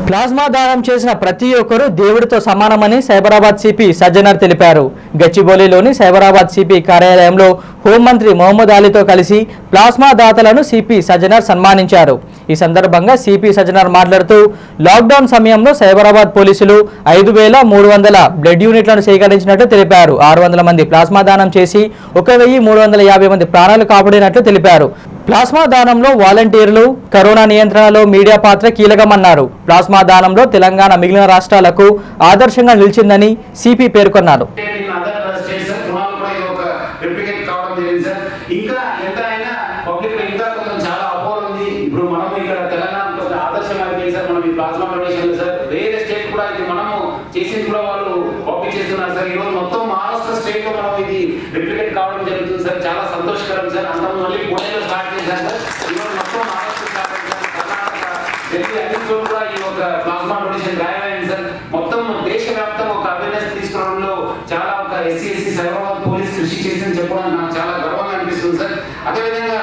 plasma దానం చేసిన ప్రతి ఒక్కరూ దేవుడితో సమానమని సైబరాబాద్ సిపి సజ్జనర్ తెలిపారు గచ్చిబౌలిలోని సైబరాబాద్ సిపి కార్యాలయంలో హోంమంత్రి మొహమ్మద్ అలీతో కలిసి ప్లాస్మా దాతలను సిపి సజ్జనర్ సన్మానించారు ఈ సందర్భంగా సిపి సజ్జనర్ మాట్లాడుతూ లాక్డౌన్ సమయంలో సైబరాబాద్ పోలీసులు ఐదు వేల మూడు వందల బ్లడ్ యూనిట్లను సేకరించినట్లు తెలిపారు ఆరు వందల మంది ప్లాస్మా దానం చేసి ఒక వెయ్యి మూడు వందల యాభై మంది ప్రాణాలు కాపాడినట్లు తెలిపారు ప్లాస్మా దానంలో వాలంటీర్లు కరోనా నియంత్రణలో మీడియా పాత్ర కీలకమన్నారు ప్లాస్మా దానంలో తెలంగాణ మిగిలిన రాష్ట్రాలకు ఆదర్శంగా నిలిచిందని సిపి పేర్కొన్నారు in other states sir Kunal కూడా ఇది ఒక రిప్లికేట్ కావడం జరిగింది సార్ ఇంకా ఎంత అయినా పబ్లిక్ లో ఇంకా కొంచెం చాలా అపోహలు ఉంది ఇప్పుడు మనం ఇక్కడ తెలంగాణ కొంచెం ఆదర్శంగా అయిపోయింది సార్ మనం ఈ ప్లాస్మా డొనేషన్ సార్ వేరే స్టేట్ కూడా ఇది మనము చేసింది కూడా వాళ్ళు కాపీ చేస్తున్నారు సార్ ఈరోజు మొత్తం మహారాష్ట్ర స్టేట్ లో మనం ఇది రిప్లికేట్ కావడం జరుగుతుంది సార్ చాలా సంతోషకరం సార్ అంత మళ్ళీ పూణేలో స్టార్ట్ చేశారు సార్ ఈరోజు మొత్తం మహారాష్ట్ర స్టార్ట్ అయింది సార్ కర్ణాటక ఢిల్లీ అన్ని చోట్ల కూడా ఈ ఒక ప్లాస్మా డొనేషన్ రాయమైంది సార్ మొత్తం దేశవ్యాప్తంగా ఒక అవేర్నెస్ తీసుకురావడంలో చాలా ఒక ఎస్సీ ఎస్సీ సైబరాబాద్ పోలీస్ కృషి చేసిందని చెప్పడం నాకు చాలా గర్వంగా అనిపిస్తుంది సార్ అదేవిధంగా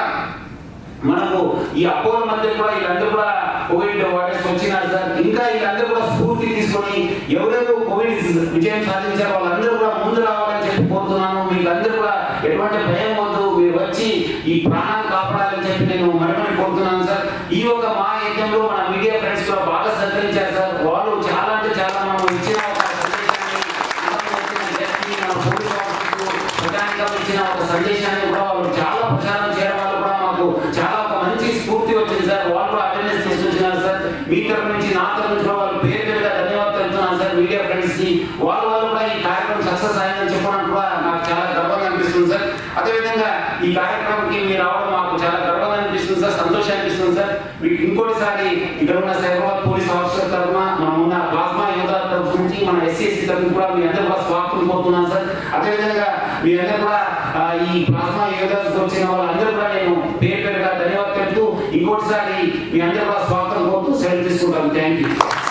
మనకు ఈ అపోలో మధ్య కూడా వీళ్ళందరూ కూడా కోవిడ్ వైరస్ వచ్చినారు సార్ ఇంకా వీళ్ళందరూ కూడా స్ఫూర్తి తీసుకొని ఎవరెవరు కోవిడ్ విజయం సాధించారో వాళ్ళందరూ కూడా ముందు రావాలని చెప్పి కోరుతున్నాను మీకందరూ కూడా ఎటువంటి భయం వద్దు మీరు వచ్చి ఈ ప్రాణాలు కాపాడాలని చెప్పి నేను మరమని కోరుతున్నాను సార్ ఈ యొక్క మా యజ్ఞంలో మన మీడియా ఫ్రెండ్స్ కూడా బాగా సహకరించారు సార్ వాళ్ళు చాలా అంటే చాలా మనం ఇచ్చిన ఒక సందేశాన్ని మనం ఇచ్చిన వ్యక్తి, మన పోలీస్ ఆఫీసుకు ప్రజానికం ఇచ్చిన ఒక సందేశాన్ని కూడా వాళ్ళు చాలా ప్రచారం చేయడం వల్ల కూడా మాకు చాలా ఒక మంచి స్ఫూర్తి వచ్చింది సార్ వాళ్ళు కూడా అవేర్నెస్ తీసుకొచ్చినారు సార్ మీ తరపు నుంచి నా తరపు నుంచి కూడా వాళ్ళు పేరు పేరుగా ధన్యవాదాలు తెలుపుతున్నాను సార్ మీడియా ఫ్రెండ్స్ కి వాళ్ళ వల్ల కూడా ఈ కార్యక్రమం సక్సెస్ అయిందని చెప్పడానికి కూడా నాకు చాలా గర్వంగా అనిపిస్తుంది సార్ అదేవిధంగా ఈ కార్యక్రమంకి మీరు రావడం మాకు చాలా గర్వంగా అనిపిస్తుంది సార్ సంతోషం అనిపిస్తుంది సార్ మీకు ఇంకోటిసారి ఇక్కడ ఉన్న సైబరాబాద్ పోలీస్ ఆఫీసర్ తరఫున మనం ఉన్న ప్లాస్మా యోధ తరఫు నుంచి మన ఎస్సీఎస్సీ తరఫున కూడా మీ అందరూ కూడా స్వాగతం కోరుతున్నాను సార్ అదేవిధంగా మీ అందరూ కూడా ఆ, ఈ ప్లాస్మా యోధాకు వచ్చిన వాళ్ళందరూ కూడా నేను పేరు పేరుగా ధన్యవాదాలు తెలుపుతూ ఇంకోటిసారి మీ అందరూ కూడా స్వాగతం కోరుతూ సెలవు తీసుకుంటాను థ్యాంక్ యూ